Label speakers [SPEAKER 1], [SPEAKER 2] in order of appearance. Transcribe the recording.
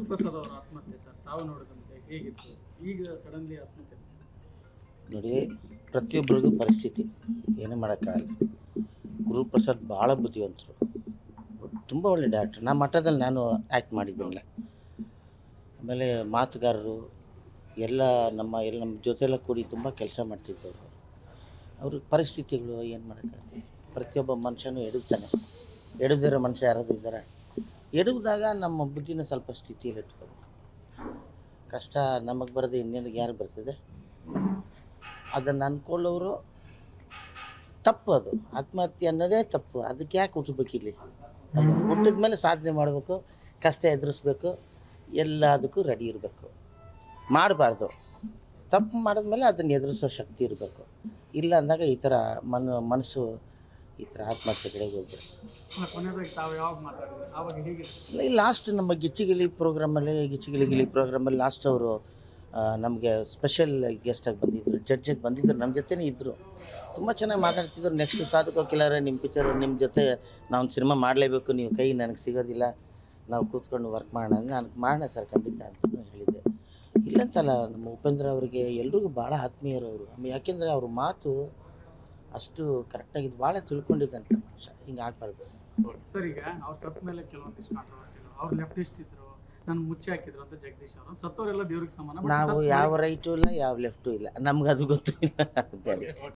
[SPEAKER 1] ಗುರುಪ್ರಸಾದ್ ಅವರ ಆತ್ಮಹತ್ಯೆ ಸರ್ ತಾವು ನೋಡಿದಂತೆ ಹೇಗಿತ್ತು ಈಗ ಸಡನ್ಲಿ ಆತ್ಮಹತ್ಯೆ
[SPEAKER 2] ನೋಡಿ ಪ್ರತಿಯೊಬ್ಬರಿಗೂ ಪರಿಸ್ಥಿತಿ ಏನೂ ಮಾಡೋಕ್ಕಾಗಲ್ಲ ಗುರುಪ್ರಸಾದ್ ಭಾಳ ಬುದ್ಧಿವಂತರು ತುಂಬ ಒಳ್ಳೆ ಡಾಕ್ಟ್ರು ನಮ್ಮ ಮಠದಲ್ಲಿ ನಾನು ಆ್ಯಕ್ಟ್ ಮಾಡಿದ್ದೀನಲ್ಲ ಆಮೇಲೆ ಮಾತುಗಾರರು ಎಲ್ಲ ನಮ್ಮ ಎಲ್ಲ ನಮ್ಮ ಜೊತೆಲ್ಲ ಕೂಡಿ ತುಂಬ ಕೆಲಸ ಮಾಡ್ತಿದ್ದವರು ಅವ್ರ ಪರಿಸ್ಥಿತಿಗಳು ಏನು ಮಾಡೋಕ್ಕಾಗತ್ತೆ ಪ್ರತಿಯೊಬ್ಬ ಮನುಷ್ಯನೂ ಎಡುತ್ತಾನೆ ಎಡದಿರೋ ಮನುಷ್ಯ ಯಾರಾದ್ರು ಇದ್ದಾರೆ ಎಡುವುದಾಗ ನಮ್ಮ ಬುದ್ಧಿನ ಸ್ವಲ್ಪ ಸ್ಥಿತಿಯಲ್ಲಿ ಇಟ್ಕೋಬೇಕು ಕಷ್ಟ ನಮಗೆ ಬರದೆ ಇನ್ನೇನಿಗೆ ಯಾರು ಬರ್ತದೆ ಅದನ್ನು ಅಂದ್ಕೊಳ್ಳೋರು ತಪ್ಪು ಅದು ಆತ್ಮಹತ್ಯೆ ಅನ್ನೋದೇ ತಪ್ಪು ಅದಕ್ಕೆ ಯಾಕೆ ಹುಟ್ಟಬೇಕಿಲ್ಲಿ ಹುಟ್ಟಿದ ಮೇಲೆ ಸಾಧನೆ ಮಾಡಬೇಕು ಕಷ್ಟ ಎದುರಿಸ್ಬೇಕು ಎಲ್ಲದಕ್ಕೂ ರೆಡಿ ಇರಬೇಕು ಮಾಡಬಾರ್ದು ತಪ್ಪು ಮಾಡಿದ್ಮೇಲೆ ಅದನ್ನು ಎದುರಿಸೋ ಶಕ್ತಿ ಇರಬೇಕು ಇಲ್ಲ ಅಂದಾಗ ಈ ಥರ ಮನ ಮನಸ್ಸು ಈ ಥರ ಆತ್ಮಹತ್ಯೆ ಕಡೆಗೆ ಹೋಗ್ಬೇಕು
[SPEAKER 1] ಕೊನೆಯದಾಗಿ ತಾವು ಯಾವಾಗ ಮಾತಾಡಿದ್ರಿ ಆವಾಗ ಹೇಗಿತ್ತು
[SPEAKER 2] ಇಲ್ಲ ಈ ಲಾಸ್ಟ್ ನಮ್ಮ ಗಿಚ್ಚಿಗಿಲಿ ಪ್ರೋಗ್ರಾಮಲ್ಲಿ ಗಿಚ್ಚಿಗಿಲಿ ಗಿಲಿ ಪ್ರೋಗ್ರಾಮಲ್ಲಿ ಲಾಸ್ಟ್ ಅವರು ನಮಗೆ ಸ್ಪೆಷಲ್ ಗೆಸ್ಟಾಗಿ ಬಂದಿದ್ದರು ಜಡ್ಜಾಗಿ ಬಂದಿದ್ದರು ನಮ್ಮ ಜೊತೆನೇ ಇದ್ದರು ತುಂಬ ಚೆನ್ನಾಗಿ ಮಾತಾಡ್ತಿದ್ರು ನೆಕ್ಸ್ಟ್ ಸಾಧಕ ಕಿಲ್ಲರೆ ನಿಮ್ಮ ಪಿಕ್ಚರ್ ನಿಮ್ಮ ಜೊತೆ ನಾವು ಸಿನಿಮಾ ಮಾಡಲೇಬೇಕು ನೀವು ಕೈ ನನಗೆ ಸಿಗೋದಿಲ್ಲ ನಾವು ಕೂತ್ಕೊಂಡು ವರ್ಕ್ ಮಾಡೋಣ ಅಂದ್ರೆ ನಾನು ಮಾಡೋಣ ಸರ್ ಖಂಡಿತ ಅಂತ ಹೇಳಿದ್ದೆ ಇಲ್ಲಂತಲ್ಲ ನಮ್ಮ ಉಪೇಂದ್ರ ಅವರಿಗೆ ಎಲ್ರಿಗೂ ಭಾಳ ಆತ್ಮೀಯರು ಅವರು ಆಮೇಲೆ ಯಾಕೆಂದರೆ ಅವ್ರ ಮಾತು ಅಷ್ಟು ಕರೆಕ್ಟಾಗಿದ್ದು ಭಾಳ ತಿಳ್ಕೊಂಡಿದ್ದಂಥ ಮನುಷ್ಯ ಹಿಂಗೆ ಆಗಬಾರ್ದು
[SPEAKER 1] ಸರ್ ಈಗ ಅವ್ರು ಸತ್ತ ಮೇಲೆ ಕೆಲವೊಂದಿಷ್ಟು ಕಾಂಟ್ರವರ್ಸಿಗಳು ಅವ್ರು ಲೆಫ್ಟಿಸ್ಟ್ ಇದ್ರು ನಾನು ಮುಚ್ಚಿ ಹಾಕಿದ್ರು ಅಂತ ಜಗದೀಶ್ ಅವರು ಸತ್ತವರೆಲ್ಲ ದೇವ್ರಿಗೆ ಸಮಾನ but
[SPEAKER 2] ನಾವು
[SPEAKER 1] ಸತ್ತ
[SPEAKER 2] ಯಾವ ರೈಟು ಇಲ್ಲ ಯಾವ ಲೆಫ್ಟು ಇಲ್ಲ ನಮ್ಗೆ ಅದು ಗೊತ್ತಿಲ್ಲ